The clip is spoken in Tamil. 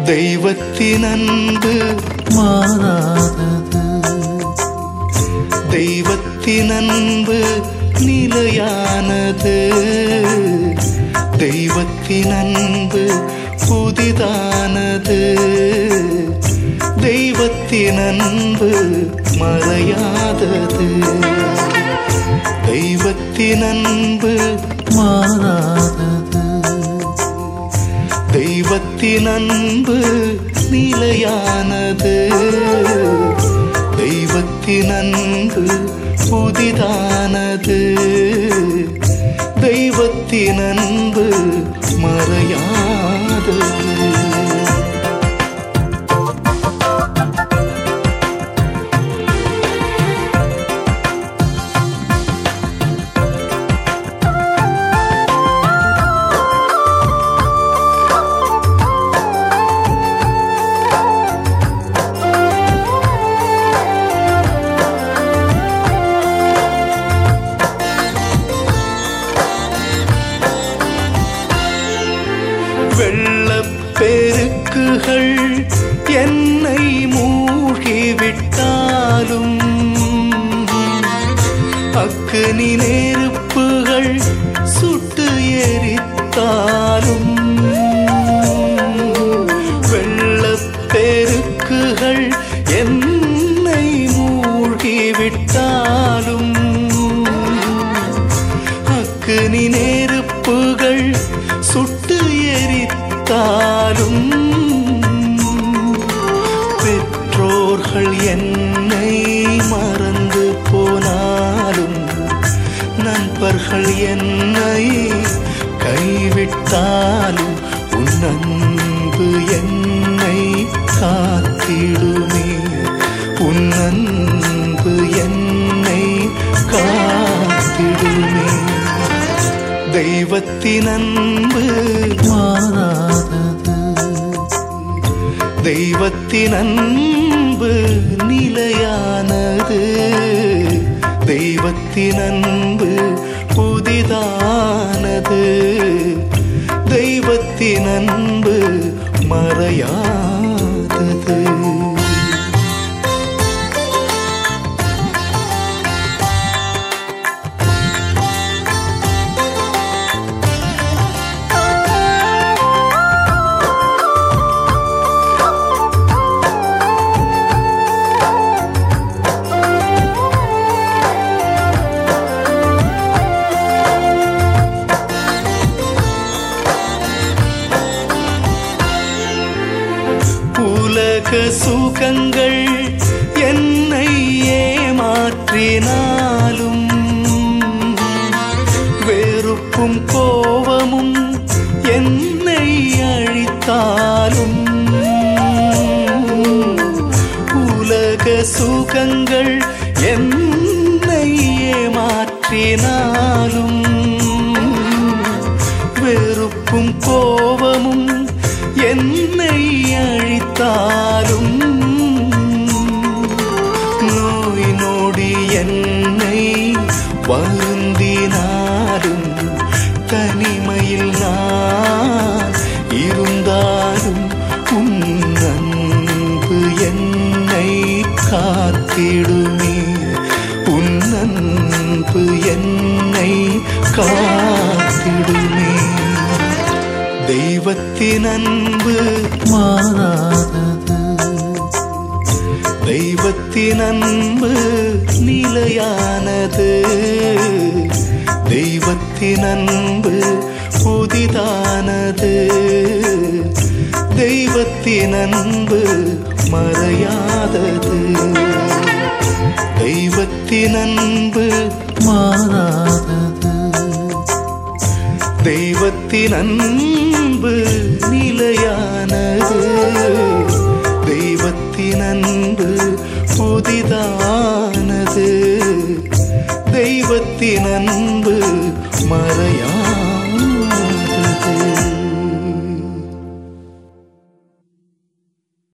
தெய்வத்தின் அன்பு மாறாதது தெய்வத்தின் அன்பு நிலையானது தெய்வத்தின் அன்பு புதிதானது தெய்வத்தின் அன்பு மறையாதது தெய்வத்தின் அன்பு மாறாதது தெய்வத்தின் அன்பு நிலையானது தெய்வத்தின் அன்பு புதிதானது தெய்வத்தின் அன்பு மறையாதது வெள்ளப்பெருக்குகள் என்னை மூழ்கிவிட்டாலும் அக்னி நெருப்புகள் சுட்டு எரித்தாலும் வெள்ளப்பெருக்குகள் என்னை மூழ்கிவிட்டாலும் அக்னி நெருப்புகள் சுட்டு எரித்தாலும் பெற்றோர்கள் என்னை மறந்து போனாலும் நண்பர்கள் என்னை கைவிட்டாலும் உன் அன்பு என்னை காத்திடுமே உன் அன்பு என்னை காத்திடுமே தெய்வத்தின் அன்பு மாறாதது தெய்வத்தின் அன்பு நிலையானது தெய்வத்தின் அன்பு புதிதானது தெய்வத்தின் அன்பு மறையாதது உலக சுகங்கள் என்னை ஏமாற்றினாலும் வெறுப்பும் கோபமும் என்னை அழித்தாலும் உலக சுகங்கள் என்னை ஏமாற்றினாலும் வெறுப்பும் கோபமும் என்னை அழித்தாலும் நோய் நொடி என்னை வருந்தினாலும் தனிமையில் நான் இருந்தாலும் உன் அன்பு என்னை காத்திடுமே உன் அன்பு என்னை காத்திடுமே தெய்வத்தின் அன்பு மாறாதது தெய்வத்தின் அன்பு நிலையானது தெய்வத்தின் அன்பு புதிதானது தெய்வத்தின் அன்பு மறையாதது தெய்வத்தின் அன்பு மாறாதது தெய்வத்தின் அன்பு நிலையானது தெய்வத்தின் அன்பு புதிதானது தெய்வத்தின் அன்பு மறையாதது